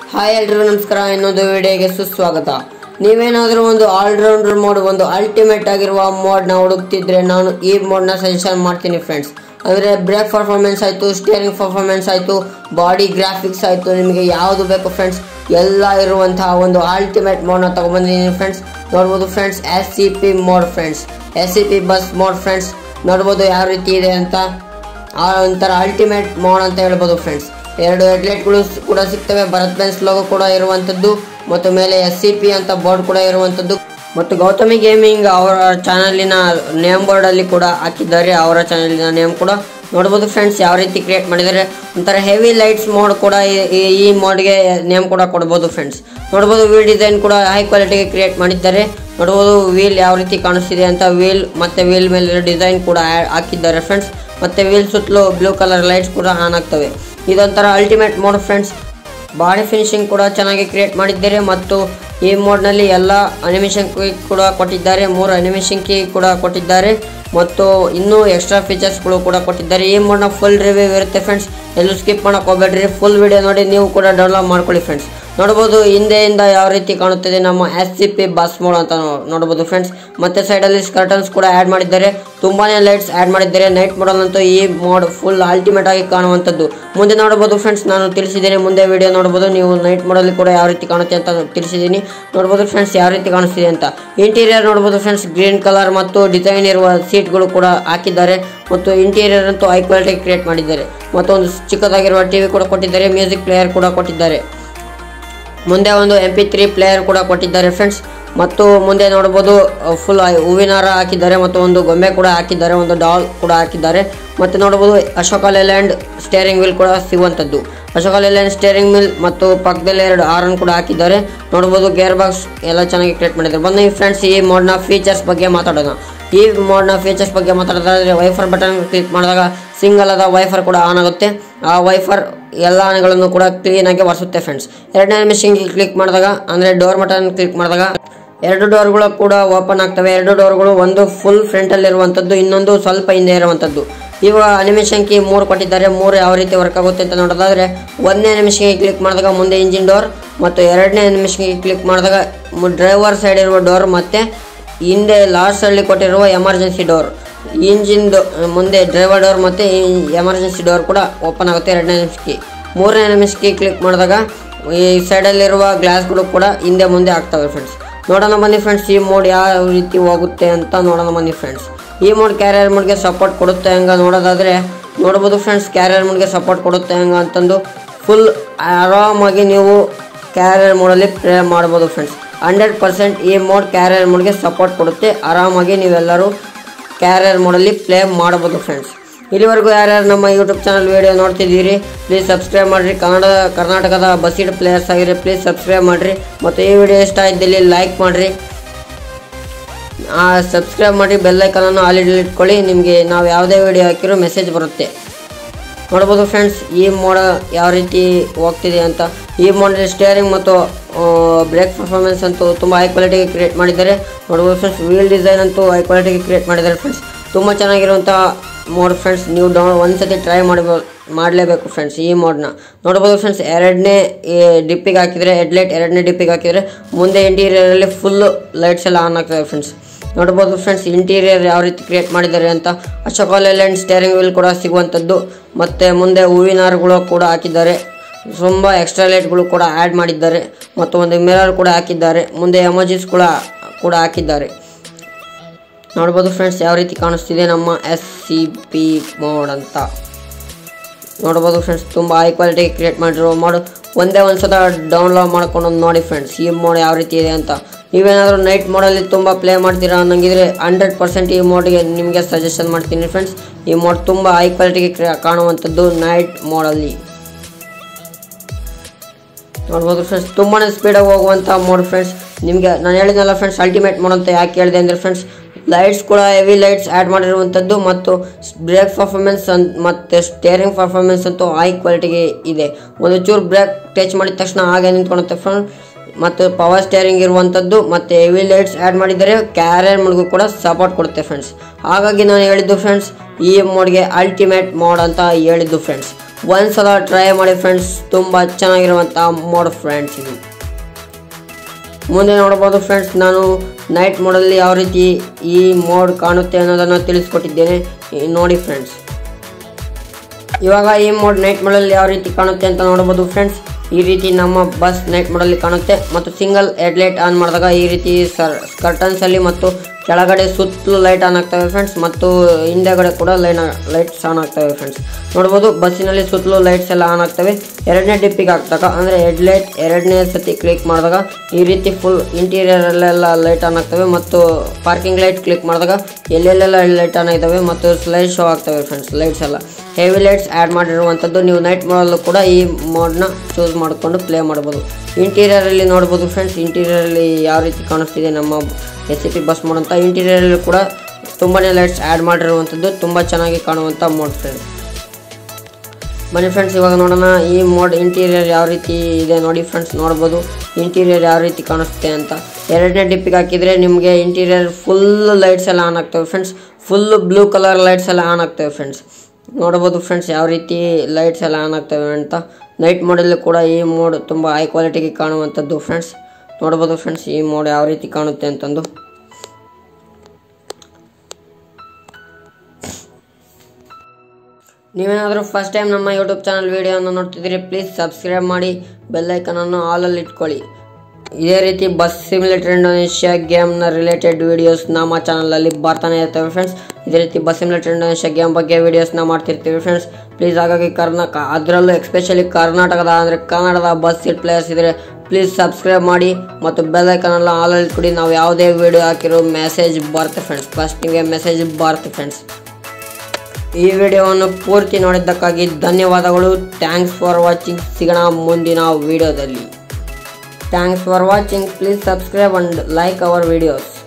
hi ಎಲ್ರಿಗೂ ನಮಸ್ಕಾರ ಇನ್ನೊಂದು ವಿಡಿಯೋಗೆ ಸುಸ್ವಾಗತ ನೀವೇನಾದರೂ ಒಂದು ಆಲ್ರೌಂಡರ್ ಮೋಡ್ ಒಂದು ಅಲ್ಟಿಮೇಟ್ ಆಗಿರುವ ಮೋಡ್ನ ಹುಡುಕ್ತಿದ್ರೆ ನಾನು ಈ ಮೋಡ್ನ ಸಜೆಷನ್ ಮಾಡ್ತೀನಿ ಫ್ರೆಂಡ್ಸ್ ಅಂದರೆ ಬ್ರೇಕ್ ಪರ್ಫಾರ್ಮೆನ್ಸ್ ಆಯಿತು ಸ್ಟಿಯರಿಂಗ್ ಪರ್ಫಾರ್ಮೆನ್ಸ್ ಆಯಿತು ಬಾಡಿ ಗ್ರಾಫಿಕ್ಸ್ ಆಯಿತು ನಿಮಗೆ ಯಾವುದು ಬೇಕು ಫ್ರೆಂಡ್ಸ್ ಎಲ್ಲ ಇರುವಂತಹ ಒಂದು ಅಲ್ಟಿಮೇಟ್ ಮೋಡ್ನ ತಗೊಂಡ್ಬಂದಿದ್ದೀನಿ ಫ್ರೆಂಡ್ಸ್ ನೋಡ್ಬೋದು friends S C P mod friends S C P bus mod friends ನೋಡ್ಬೋದು ಯಾವ ರೀತಿ ಇದೆ ಅಂತ ಆ ಒಂಥರ ಅಲ್ಟಿಮೇಟ್ ಮೋಡ್ ಅಂತ ಹೇಳ್ಬೋದು ಫ್ರೆಂಡ್ಸ್ ಎರಡು ಹೆಡ್ಲೈಟ್ಗಳು ಕೂಡ ಸಿಗ್ತವೆ ಭರತ್ ಬೆನ್ಸ್ ಲೋಗೋ ಕೂಡ ಇರುವಂಥದ್ದು ಮತ್ತು ಮೇಲೆ ಎಸ್ ಸಿ ಪಿ ಅಂತ ಬೋರ್ಡ್ ಕೂಡ ಇರುವಂಥದ್ದು ಮತ್ತು ಗೌತಮಿ ಗೇಮಿಂಗ್ ಅವರ ಚಾನಲಿನ ನೇಮ್ ಬೋರ್ಡಲ್ಲಿ ಕೂಡ ಹಾಕಿದ್ದಾರೆ ಅವರ ಚಾನಲಿನ ನೇಮ್ ಕೂಡ ನೋಡ್ಬೋದು ಫ್ರೆಂಡ್ಸ್ ಯಾವ ರೀತಿ ಕ್ರಿಯೇಟ್ ಮಾಡಿದ್ದಾರೆ ಒಂಥರ ಹೆವಿ ಲೈಟ್ಸ್ ಮೋಡ್ ಕೂಡ ಈ- ಈ- ಈ ಮೋಡ್ಗೆ ನೇಮ್ ಕೂಡ ಕೊಡ್ಬೋದು ಫ್ರೆಂಡ್ಸ್ ನೋಡ್ಬೋದು ವೀಲ್ ಡಿಸೈನ್ ಕೂಡ ಹೈ ಕ್ವಾಲಿಟಿಗೆ ಕ್ರಿಯೇಟ್ ಮಾಡಿದ್ದಾರೆ ನೋಡ್ಬೋದು ವೀಲ್ ಯಾವ ರೀತಿ ಕಾಣಿಸ್ತಿದೆ ಅಂತ ವೀಲ್ ಮತ್ತು ವೀಲ್ ಮೇಲೆ ಡಿಸೈನ್ ಕೂಡ ಆ- ಹಾಕಿದ್ದಾರೆ ಫ್ರೆಂಡ್ಸ್ ಮತ್ತು ವೀಲ್ ಸುತ್ತಲೂ ಬ್ಲೂ ಕಲರ್ ಲೈಟ್ಸ್ ಕೂಡ ಆನ್ ಆಗ್ತವೆ ಇದೊಂಥರ ultimate mod friends body finishing ಕೂಡ ಚೆನ್ನಾಗಿ ಕ್ರಿಯೇಟ್ ಮಾಡಿದ್ದಾರೆ ಮತ್ತು ಈ ಮೋಡ್ನಲ್ಲಿ ಎಲ್ಲ ಅನಿಮೇಷನ್ ಕೀ ಕೂಡ ಕೊಟ್ಟಿದ್ದಾರೆ ಮೂರು ಅನಿಮೇಷನ್ ಕೀ ಕೂಡ ಕೊಟ್ಟಿದ್ದಾರೆ ಮತ್ತು ಇನ್ನೂ ಎಕ್ಸ್ಟ್ರಾ ಫೀಚರ್ಸ್ಗಳು ಕೂಡ ಕೊಟ್ಟಿದ್ದಾರೆ ಈ ಮೋಡ್ನ ಫುಲ್ ರಿವ್ಯೂ ಇರುತ್ತೆ ಫ್ರೆಂಡ್ಸ್ ಎಲ್ಲೂ ಸ್ಕಿಪ್ ಮಾಡೋಕೆ ಹೋಗ್ಬೇಡ್ರಿ ಫುಲ್ ವಿಡಿಯೋ ನೋಡಿ ನೀವು ಕೂಡ ಡೌನ್ಲೋಡ್ ಮಾಡ್ಕೊಳ್ಳಿ ಫ್ರೆಂಡ್ಸ್ ನೋಡ್ಬೋದು ಹಿಂದೆಯಿಂದ ಯಾವ ರೀತಿ ಕಾಣುತ್ತದೆ ನಮ್ಮ S C P bus mod ಅಂತ ನೋ- ನೋಡ್ಬೋದು ಫ್ರೆಂಡ್ಸ್ ಮತ್ತೆ ಸೈಡಲ್ಲಿ ಸ್ಕರ್ಟನ್ಸ್ ಕೂಡ ಆ್ಯಡ್ ಮಾಡಿದ್ದಾರೆ ತುಂಬಾನೇ ಲೈಟ್ಸ್ ಆ್ಯಡ್ ಮಾಡಿದ್ದಾರೆ ನೈಟ್ ಮೋಡಲ್ ಅಂತೂ ಈ ಮೋಡ್ ಫುಲ್ ಅಲ್ಟಿಮೇಟ್ ಆಗಿ ಕಾಣುವಂಥದ್ದು ಮುಂದೆ ನೋಡ್ಬೋದು ಫ್ರೆಂಡ್ಸ್ ನಾನು ತಿಳಿಸಿದ್ದೀನಿ ಮುಂದೆ ವಿಡಿಯೋ ನೋಡ್ಬೋದು ನೀವು ನೈಟ್ ಮೋಡಲ್ಲಿ ಕೂಡ ಯಾವ ರೀತಿ ಕಾಣುತ್ತೆ ಅಂತ ತಿಳಿಸಿದ್ದೀನಿ ನೋಡ್ಬೋದು ಫ್ರೆಂಡ್ಸ್ ಯಾವ ರೀತಿ ಕಾಣಿಸ್ತಿದೆ ಅಂತ ಇಂಟೀರಿಯರ್ ನೋಡ್ಬೋದು ಫ್ರೆಂಡ್ಸ್ ಗ್ರೀನ್ ಕಲರ್ ಮತ್ತು ಡಿಸೈನ್ ಇರುವ ಸೀಟ್ಗಳು ಕೂಡ ಹಾಕಿದ್ದಾರೆ ಮತ್ತು ಇಂಟೀರಿಯರ್ ಅಂತೂ ಹೈ ಕ್ವಾಲಿಟಿ ಕ್ರಿಯೇಟ್ ಮಾಡಿದ್ದಾರೆ ಮತ್ತು ಒಂದು ಚಿಕ್ಕದಾಗಿರುವ ಟಿವಿ ಕೂಡ ಕೊಟ್ಟಿದ್ದಾರೆ ಮ್ಯೂಸಿಕ್ ಪ್ಲೇಯರ್ ಕೂಡ ಕೊಟ್ಟಿದ್ದಾರೆ ಮುಂದೆ ಒಂದು ಎಂ ಪಿ ತ್ರೀ ಪ್ಲೇಯರ್ ಕೂಡ ಕೊಟ್ಟಿದ್ದಾರೆ ಫ್ರೆಂಡ್ಸ್ ಮತ್ತು ಮುಂದೆ ನೋಡ್ಬೋದು ಫುಲ್ ಹೂವಿನ ಹಾರ ಹಾಕಿದ್ದಾರೆ ಮತ್ತು ಒಂದು ಗೊಂಬೆ ಕೂಡ ಹಾಕಿದ್ದಾರೆ ಒಂದು ಡಾಲ್ ಕೂಡ ಹಾಕಿದ್ದಾರೆ ಮತ್ತು ನೋಡ್ಬೋದು ಅಶೋಕ ಲೇಲ್ಯಾಂಡ್ ಸ್ಟೇರಿಂಗ್ ವೀಲ್ ಕೂಡ ಸಿಗುವಂಥದ್ದು ಅಶೋಕ ಲೇಲ್ಯಾಂಡ್ ಸ್ಟೇರಿಂಗ್ ವೀಲ್ ಮತ್ತು ಪಕ್ಕದಲ್ಲಿ ಎರಡು ಆರನ್ ಕೂಡ ಹಾಕಿದ್ದಾರೆ ನೋಡ್ಬೋದು ಗೇರ್ ಬಾಕ್ಸ್ ಎಲ್ಲ ಚೆನ್ನಾಗಿ ಕ್ರಿಯೇಟ್ ಮಾಡಿದ್ದಾರೆ ಬನ್ನಿ ಫ್ರೆಂಡ್ಸ್ ಈ ಮೋಡ್ನ ಫೀಚರ್ಸ್ ಬಗ್ಗೆ ಮಾತಾಡೋಣ ಈ ಮೋಡ್ನ ಫೀಚರ್ಸ್ ಬಗ್ಗೆ ಮಾತಾಡೋದಾದ್ರೆ ವೈಫರ್ ಬಟನ್ ಕ್ಲಿಕ್ ಮಾಡಿದಾಗ ಸಿಂಗಲ್ ಆದ ವೈಫರ್ ಕೂಡ ಆನ್ ಆಗುತ್ತೆ ಆ ವೈಫರ್ ಎಲ್ಲ ಆನೆಗಳನ್ನು ಕೂಡ ಕ್ಲೀನಾಗಿ ಒರೆಸುತ್ತೆ ಫ್ರೆಂಡ್ಸ್ ಎರಡನೇ ಮಿಷಿನ್ ಕ್ಲಿಕ್ ಮಾಡಿದಾಗ ಅಂದರೆ ಡೋರ್ ಬಟನ್ ಕ್ಲಿಕ್ ಮಾಡಿದಾಗ ಎರಡು ಡೋರ್ಗಳು ಕೂಡ ಓಪನ್ ಆಗ್ತವೆ ಎರಡು ಡೋರ್ಗಳು ಒಂದು ಫುಲ್ ಫ್ರಂಟಲ್ಲಿರುವಂಥದ್ದು ಇನ್ನೊಂದು ಸ್ವಲ್ಪ ಹಿಂದೆ ಇರುವಂಥದ್ದು ಇವಾಗ ಅನಿಮೇಷನ್ ಕೀ ಮೂರು ಕೊಟ್ಟಿದ್ದಾರೆ ಮೂರು ಯಾವ ರೀತಿ ವರ್ಕ್ ಆಗುತ್ತೆ ಅಂತ ನೋಡೋದಾದ್ರೆ ಒಂದನೇ ಅನಿಮೇಷನ್ಗೆ ಕ್ಲಿಕ್ ಮಾಡಿದಾಗ ಮುಂದೆ ಇಂಜಿನ್ ಡೋರ್ ಮತ್ತು ಎರಡನೇ ಅನಿಮೇಷನ್ಗೆ ಕ್ಲಿಕ್ ಮಾಡಿದಾಗ ಡ್ರೈವರ್ ಸೈಡ್ ಇರುವ ಡೋರ್ ಮತ್ತು ಹಿಂದೆ ಲಾಸ್ಟಲ್ಲಿ ಕೊಟ್ಟಿರುವ ಎಮರ್ಜೆನ್ಸಿ ಡೋರ್ ಇಂಜಿನ್ ಮುಂದೆ ಡ್ರೈವರ್ ಡೋರ್ ಮತ್ತು ಎಮರ್ಜೆನ್ಸಿ ಡೋರ್ ಕೂಡ ಓಪನ್ ಆಗುತ್ತೆ ಎರಡನೇ ನಿಮಿಷಕ್ಕೆ ಮೂರನೇ ನಿಮಿಷಕ್ಕೆ ಕ್ಲಿಕ್ ಮಾಡಿದಾಗ ಈ ಸೈಡಲ್ಲಿರುವ ಗ್ಲಾಸ್ಗಳು ಕೂಡ ಹಿಂದೆ ಮುಂದೆ ಆಗ್ತವೆ ಫ್ರೆಂಡ್ಸ್ ನೋಡೋಣ ಬನ್ನಿ ಫ್ರೆಂಡ್ಸ್ ಈ ಮೋಡ್ ಯಾವ ರೀತಿ ಹೋಗುತ್ತೆ ಅಂತ ನೋಡೋಣ ಬನ್ನಿ ಫ್ರೆಂಡ್ಸ್ ಈ ಮೋಡ್ ಕ್ಯಾರಿಯರ್ ಮೋಡ್ಗೆ ಸಪೋರ್ಟ್ ಕೊಡುತ್ತೆ ಹಂಗ ನೋಡೋದಾದರೆ ನೋಡ್ಬೋದು ಫ್ರೆಂಡ್ಸ್ ಕ್ಯಾರಿಯರ್ ಮೋಡ್ಗೆ ಸಪೋರ್ಟ್ ಕೊಡುತ್ತೆ ಹಂಗ ಅಂತಂದು ಫುಲ್ ಆರಾಮಾಗಿ ನೀವು ಕ್ಯಾರಿಯರ್ ಮೋಡಲ್ಲಿ ಪ್ಲೇ ಮಾಡ್ಬೋದು ಫ್ರೆಂಡ್ಸ್ ಹಂಡ್ರೆಡ್ ಪರ್ಸೆಂಟ್ ಈ ಮೋಡ್ ಕ್ಯಾರಿಯರ್ ಮೋಡ್ಗೆ ಸಪೋರ್ಟ್ ಕೊಡುತ್ತೆ ಆರಾಮಾಗಿ ನೀವೆಲ್ಲರೂ ಕ್ಯಾರಿಯರ್ ಮೋಡಲ್ಲಿ ಪ್ಲೇ ಮಾಡ್ಬೋದು ಫ್ರೆಂಡ್ಸ್ ಇಲ್ಲಿವರೆಗೂ ಯಾರ್ಯಾರು ನಮ್ಮ ಯೂಟ್ಯೂಬ್ ಚಾನಲ್ ವಿಡಿಯೋ ನೋಡ್ತಿದ್ದೀರಿ ಪ್ಲೀಸ್ ಸಬ್ಸ್ಕ್ರೈಬ್ ಮಾಡಿರಿ ಕನ್ನಡ ಕರ್ನಾಟಕದ ಬಸೀಡ್ ಪ್ಲೇಯರ್ಸ್ ಆಗಿರಿ ಪ್ಲೀಸ್ ಸಬ್ಸ್ಕ್ರೈಬ್ ಮಾಡಿರಿ ಮತ್ತು ಈ ವಿಡಿಯೋ ಇಷ್ಟ ಇದ್ದಲ್ಲಿ ಲೈಕ್ ಮಾಡಿರಿ ಸಬ್ಸ್ಕ್ರೈಬ್ ಮಾಡಿ ಬೆಲ್ಲೈಕನನ್ನು ಆಲ್ ಇಟ್ಕೊಳ್ಳಿ ನಿಮಗೆ ನಾವು ಯಾವುದೇ ವಿಡಿಯೋ ಹಾಕಿರೋ ಮೆಸೇಜ್ ಬರುತ್ತೆ ನೋಡ್ಬೋದು ಫ್ರೆಂಡ್ಸ್ ಈ ಮೋಡ ಯಾವ ರೀತಿ ಹೋಗ್ತಿದೆ ಅಂತ ಈ ಮೋಡಲ್ಲಿ ಸ್ಟೇರಿಂಗ್ ಮತ್ತು ಬ್ರೇಕ್ ಪರ್ಫಾರ್ಮೆನ್ಸ್ ಅಂತೂ ತುಂಬ ಹೈ ಕ್ವಾಲಿಟಿಗೆ ಕ್ರಿಯೇಟ್ ಮಾಡಿದ್ದಾರೆ ನೋಡ್ಬೋದು ಫ್ರೆಂಡ್ಸ್ ವೀಲ್ ಡಿಸೈನ್ ಅಂತೂ ಹೈ ಕ್ವಾಲಿಟಿಗೆ ಕ್ರಿಯೇಟ್ ಮಾಡಿದ್ದಾರೆ ಫ್ರೆಂಡ್ಸ್ ತುಂಬ ಚೆನ್ನಾಗಿರುವಂಥ ಮೋಡ್ ಫ್ರೆಂಡ್ಸ್ ನೀವು ಡೌನ್ ಒಂದ್ಸತಿ ಟ್ರೈ ಮಾಡಬೇಕು ಮಾಡಲೇಬೇಕು ಫ್ರೆಂಡ್ಸ್ ಈ ಮೋಡ್ನ ನೋಡ್ಬೋದು ಫ್ರೆಂಡ್ಸ್ ಎರಡನೇ ಡಿಪ್ಪಿಗೆ ಹಾಕಿದರೆ ಹೆಡ್ಲೈಟ್ ಎರಡನೇ ಡಿಪ್ಪಿಗೆ ಹಾಕಿದರೆ ಮುಂದೆ ಇಂಟೀರಿಯರಲ್ಲಿ ಫುಲ್ಲು ಲೈಟ್ಸ್ ಎಲ್ಲ ಆನ್ ಆಗ್ತವೆ ಫ್ರೆಂಡ್ಸ್ ನೋಡ್ಬೋದು ಫ್ರೆಂಡ್ಸ್ ಇಂಟೀರಿಯರ್ ಯಾವ ರೀತಿ ಕ್ರಿಯೇಟ್ ಮಾಡಿದ್ದಾರೆ ಅಂತ ಅಶೋಕ ಲೇಲ್ಯಾಂಡ್ ಸ್ಟೇರಿಂಗ್ ವೀಲ್ ಕೂಡ ಸಿಗುವಂಥದ್ದು ಮತ್ತು ಮುಂದೆ ಹೂವಿನ ಹಾರಗಳು ಕೂಡ ಹಾಕಿದ್ದಾರೆ ತುಂಬ ಎಕ್ಸ್ಟ್ರಾ ಲೈಟ್ಗಳು ಕೂಡ ಆ್ಯಡ್ ಮಾಡಿದ್ದಾರೆ ಮತ್ತು ಒಂದು ಮಿರರ್ ಕೂಡ ಹಾಕಿದ್ದಾರೆ ಮುಂದೆ ಎಮೋಜಿಸ್ ಕೂಡ ಕೂಡ ಹಾಕಿದ್ದಾರೆ ನೋಡ್ಬೋದು ಫ್ರೆಂಡ್ಸ್ ಯಾವ ರೀತಿ ಕಾಣಿಸ್ತಿದೆ ನಮ್ಮ ಎಸ್ ಸಿ ಪಿ ಮೋಡ್ ಅಂತ ನೋಡ್ಬೋದು ಫ್ರೆಂಡ್ಸ್ ತುಂಬ ಹೈ ಕ್ವಾಲಿಟಿ ಕ್ರಿಯೇಟ್ ಮಾಡಿರೋ ಮೋಡ್ ಒಂದೇ ಒಂದು ಸಲ ಡೌನ್ಲೋಡ್ ಮಾಡ್ಕೊಂಡು ನೋಡಿ ಫ್ರೆಂಡ್ಸ್ ಈ ಮೋಡ್ ಯಾವ ರೀತಿ ಇದೆ ಅಂತ ನೀವೇನಾದರೂ ನೈಟ್ ಮೋಡಲ್ಲಿ ತುಂಬ ಪ್ಲೇ ಮಾಡ್ತೀರಾ ಅನ್ನಂಗಿದ್ರೆ ಹಂಡ್ರೆಡ್ ಪರ್ಸೆಂಟ್ ಈ ಮೋಡ್ಗೆ ನಿಮಗೆ ಸಜೆಷನ್ ಮಾಡ್ತೀನಿ ಫ್ರೆಂಡ್ಸ್ ಈ ಮೋಡ್ ತುಂಬ ಹೈ ಕ್ವಾಲಿಟಿಗೆ ಕಾಣುವಂಥದ್ದು ನೈಟ್ ಮೋಡಲ್ಲಿ ನೋಡ್ಬೋದು ಫ್ರೆಂಡ್ಸ್ ತುಂಬಾ ಸ್ಪೀಡಾಗಿ ಹೋಗುವಂಥ ಮೋಡ್ ಫ್ರೆಂಡ್ಸ್ ನಿಮಗೆ ನಾನು ಹೇಳಿದ್ನಲ್ಲ ಫ್ರೆಂಡ್ಸ್ ಅಲ್ಟಿಮೇಟ್ ಮೋಡ್ ಅಂತ ಯಾಕೆ ಹೇಳಿದೆ ಅಂದರೆ ಫ್ರೆಂಡ್ಸ್ ಲೈಟ್ಸ್ ಕೂಡ ಹೆವಿ ಲೈಟ್ಸ್ ಆ್ಯಡ್ ಮಾಡಿರುವಂಥದ್ದು ಮತ್ತು ಬ್ರೇಕ್ ಪರ್ಫಾರ್ಮೆನ್ಸ್ ಅಂತ ಮತ್ತು ಸ್ಟೇರಿಂಗ್ ಪರ್ಫಾರ್ಮೆನ್ಸ್ ಅಂತೂ ಹೈ ಕ್ವಾಲಿಟಿಗೆ ಇದೆ ಒಂದು ಚೂರು ಬ್ರೇಕ್ ಟಚ್ ಮಾಡಿದ ತಕ್ಷಣ ಹಾಗೆ ನಿಂತ್ಕೊಳುತ್ತೆ ಫ್ರೆಂಡ್ ಮತ್ತು ಪವರ್ ಸ್ಟೇರಿಂಗ್ ಇರುವಂಥದ್ದು ಮತ್ತು ಹೆವಿ ಲೈಟ್ಸ್ ಆ್ಯಡ್ ಮಾಡಿದರೆ ಕ್ಯಾರಿಯರ್ ಮೋಡ್ಗೂ ಕೂಡ ಸಪೋರ್ಟ್ ಕೊಡುತ್ತೆ ಫ್ರೆಂಡ್ಸ್ ಹಾಗಾಗಿ ನಾನು ಹೇಳಿದ್ದು ಫ್ರೆಂಡ್ಸ್ ಈ ಮೋಡ್ಗೆ ಅಲ್ಟಿಮೇಟ್ ಮೋಡ್ ಅಂತ ಹೇಳಿದ್ದು ಫ್ರೆಂಡ್ಸ್ ಒಂದ್ಸಲ ಟ್ರೈ ಮಾಡಿ ಫ್ರೆಂಡ್ಸ್ ತುಂಬ ಚೆನ್ನಾಗಿರುವಂಥ ಮೋಡ್ ಫ್ರೆಂಡ್ಸ್ ಇದು ಮುಂದೆ ನೋಡ್ಬೋದು ಫ್ರೆಂಡ್ಸ್ ನಾನು ನೈಟ್ ಮೋಡಲ್ಲಿ ಯಾವ ರೀತಿ ಈ ಮೋಡ್ ಕಾಣುತ್ತೆ ಅನ್ನೋದನ್ನು ತಿಳಿಸ್ಕೊಟ್ಟಿದ್ದೇನೆ ಈ ನೋಡಿ ಫ್ರೆಂಡ್ಸ್ ಇವಾಗ ಈ ಮೋಡ್ ನೈಟ್ ಮೋಡಲ್ಲಿ ಯಾವ ರೀತಿ ಕಾಣುತ್ತೆ ಅಂತ ನೋಡ್ಬೋದು ಫ್ರೆಂಡ್ಸ್ ಈ ರೀತಿ ನಮ್ಮ ಬಸ್ ನೈಟ್ ಮೋಡಲ್ಲಿ ಕಾಣುತ್ತೆ ಮತ್ತು ಸಿಂಗಲ್ ಹೆಡ್ಲೈಟ್ ಆನ್ ಮಾಡಿದಾಗ ಈ ರೀತಿ ಸರ್ ಕರ್ಟನ್ಸ್ ಅಲ್ಲಿ ಮತ್ತು ಕೆಳಗಡೆ ಸುತ್ತಲೂ ಲೈಟ್ ಆನ್ ಆಗ್ತವೆ ಫ್ರೆಂಡ್ಸ್ ಮತ್ತು ಹಿಂದೆಗಡೆ ಕೂಡ ಲೈನ್ ಲೈಟ್ಸ್ ಆನ್ ಆಗ್ತವೆ ಫ್ರೆಂಡ್ಸ್ ನೋಡ್ಬೋದು ಬಸ್ಸಿನಲ್ಲಿ ಸುತ್ತಲೂ ಲೈಟ್ಸ್ ಎಲ್ಲ ಆನ್ ಆಗ್ತವೆ ಎರಡನೇ ಡಿಪ್ಪಿಗೆ ಹಾಕಿದಾಗ ಅಂದರೆ ಹೆಡ್ಲೈಟ್ ಎರಡನೇ ಸತಿ ಕ್ಲಿಕ್ ಮಾಡಿದಾಗ ಈ ರೀತಿ ಫುಲ್ ಇಂಟೀರಿಯರಲ್ಲೆಲ್ಲ ಲೈಟ್ ಆನ್ ಆಗ್ತವೆ ಮತ್ತು ಪಾರ್ಕಿಂಗ್ ಲೈಟ್ ಕ್ಲಿಕ್ ಮಾಡಿದಾಗ ಎಲ್ಲೆಲ್ಲೆಲ್ಲ ಲೈಟ್ ಆನ್ ಆಗಿದ್ದಾವೆ ಮತ್ತು ಸ್ಲೈಡ್ ಶೋ ಆಗ್ತವೆ ಫ್ರೆಂಡ್ಸ್ ಲೈಟ್ಸ್ ಎಲ್ಲ ಹೆವಿ ಲೈಟ್ಸ್ ಆ್ಯಡ್ ಮಾಡಿರುವಂಥದ್ದು ನೀವು ನೈಟ್ ಮಾಡಲು ಕೂಡ ಈ ಮೋಡ್ನ ಚೂಸ್ ಮಾಡಿಕೊಂಡು ಪ್ಲೇ ಮಾಡ್ಬೋದು ಇಂಟೀರಿಯರಲ್ಲಿ ನೋಡ್ಬೋದು ಫ್ರೆಂಡ್ಸ್ ಇಂಟೀರಿಯರಲ್ಲಿ ಯಾವ ರೀತಿ ಕಾಣಿಸ್ತಿದೆ ನಮ್ಮ S C P bus mod ಅಂತ ಇಂಟೀರಿಯರಲ್ಲಿ ಕೂಡ ತುಂಬಾ ಲೈಟ್ಸ್ ಆ್ಯಡ್ ಮಾಡಿರುವಂಥದ್ದು ತುಂಬ ಚೆನ್ನಾಗಿ ಕಾಣುವಂಥ ಮೋಡ್ ಫ್ರೆಂಡ್ಸ್ ಬನ್ನಿ ಫ್ರೆಂಡ್ಸ್ ಇವಾಗ ನೋಡೋಣ ಈ ಮೋಡ್ ಇಂಟೀರಿಯರ್ ಯಾವ ರೀತಿ ಇದೆ ನೋಡಿ ಫ್ರೆಂಡ್ಸ್ ನೋಡ್ಬೋದು ಇಂಟೀರಿಯರ್ ಯಾವ ರೀತಿ ಕಾಣಿಸುತ್ತೆ ಅಂತ ಎರಡನೇ ಡಿಪ್ಪಿಗೆ ಹಾಕಿದರೆ ನಿಮಗೆ ಇಂಟೀರಿಯರ್ ಫುಲ್ ಲೈಟ್ಸ್ ಎಲ್ಲ ಆನ್ ಆಗ್ತವೆ friends full blue colour lights ಎಲ್ಲ ಆನ್ ಆಗ್ತವೆ ಫ್ರೆಂಡ್ಸ್ ನೋಡ್ಬೋದು ಫ್ರೆಂಡ್ಸ್ ಯಾವ ರೀತಿ ಲೈಟ್ಸ್ ಎಲ್ಲ ಆನ್ ಆಗ್ತವೆ ಅಂತ ನೈಟ್ ಮೋಡಲ್ಲಿ ಕೂಡ ಈ ಮೋಡ್ ತುಂಬ ಹೈ ಕ್ವಾಲಿಟಿಗೆ ಕಾಣುವಂಥದ್ದು ಫ್ರೆಂಡ್ಸ್ ನೋಡ್ಬೋದು ಫ್ರೆಂಡ್ಸ್ ಈ ಮೋಡ್ ಯಾವ ರೀತಿ ಕಾಣುತ್ತೆ ಅಂತಂದು ನೀವೇನಾದರೂ ಫಸ್ಟ್ ಟೈಮ್ ನಮ್ಮ ಯೂಟ್ಯೂಬ್ ಚಾನಲ್ ವಿಡಿಯೋನ ನೋಡ್ತಿದ್ದೀರಿ ಪ್ಲೀಸ್ ಸಬ್ಸ್ಕ್ರೈಬ್ ಮಾಡಿ ಬೆಲ್ಲೈಕನನ್ನು ಆಲಲ್ಲಿ ಇಟ್ಕೊಳ್ಳಿ ಇದೇ ರೀತಿ ಬಸ್ ಸಿಮ್ಯುಲೇಟರ್ ಇಂಡೋನೇಷ್ಯಾ ಗೇಮ್ನ ರಿಲೇಟೆಡ್ ವೀಡಿಯೋಸ್ ನಮ್ಮ ಚಾನಲಲ್ಲಿ ಬರ್ತಾನೆ ಇರ್ತವೆ ಫ್ರೆಂಡ್ಸ್ ಇದೇ ರೀತಿ ಬಸ್ ಸಿಮ್ಯುಲೇಟರ್ ಇಂಡೋನೇಷ್ಯಾ ಗೇಮ್ ಬಗ್ಗೆ ವೀಡಿಯೋಸ್ನ ಮಾಡ್ತಿರ್ತೀವಿ ಫ್ರೆಂಡ್ಸ್ ಪ್ಲೀಸ್ ಹಾಗಾಗಿ ಕರ್ನಾಟಕ ಅದರಲ್ಲೂ ಎಸ್ಪೆಷಲಿ ಕರ್ನಾಟಕದ ಅಂದರೆ ಕನ್ನಡದ ಬಸ್ ಸೀಟ್ ಪ್ಲೇಯರ್ಸ್ ಇದ್ದರೆ ಪ್ಲೀಸ್ ಸಬ್ಸ್ಕ್ರೈಬ್ ಮಾಡಿ ಮತ್ತು ಬೆಲ್ಲೈಕನೆಲ್ಲ ಆಲಲ್ಲಿ ಇಟ್ಕೊಡಿ ನಾವು ಯಾವುದೇ ವೀಡಿಯೋ ಹಾಕಿರೋ ಮೆಸೇಜ್ ಬರುತ್ತೆ ಫ್ರೆಂಡ್ಸ್ ಫಸ್ಟ್ ನಿಮಗೆ ಮೆಸೇಜ್ ಬರುತ್ತೆ ಫ್ರೆಂಡ್ಸ್ ಈ ವಿಡಿಯೋವನ್ನು ಪೂರ್ತಿ ನೋಡಿದ್ದಕ್ಕಾಗಿ ಧನ್ಯವಾದಗಳು ಥ್ಯಾಂಕ್ಸ್ ಫಾರ್ ವಾಚಿಂಗ್ ಸಿಗೋಣ ಮುಂದಿನ ವಿಡಿಯೋದಲ್ಲಿ thanks for watching please subscribe and like our videos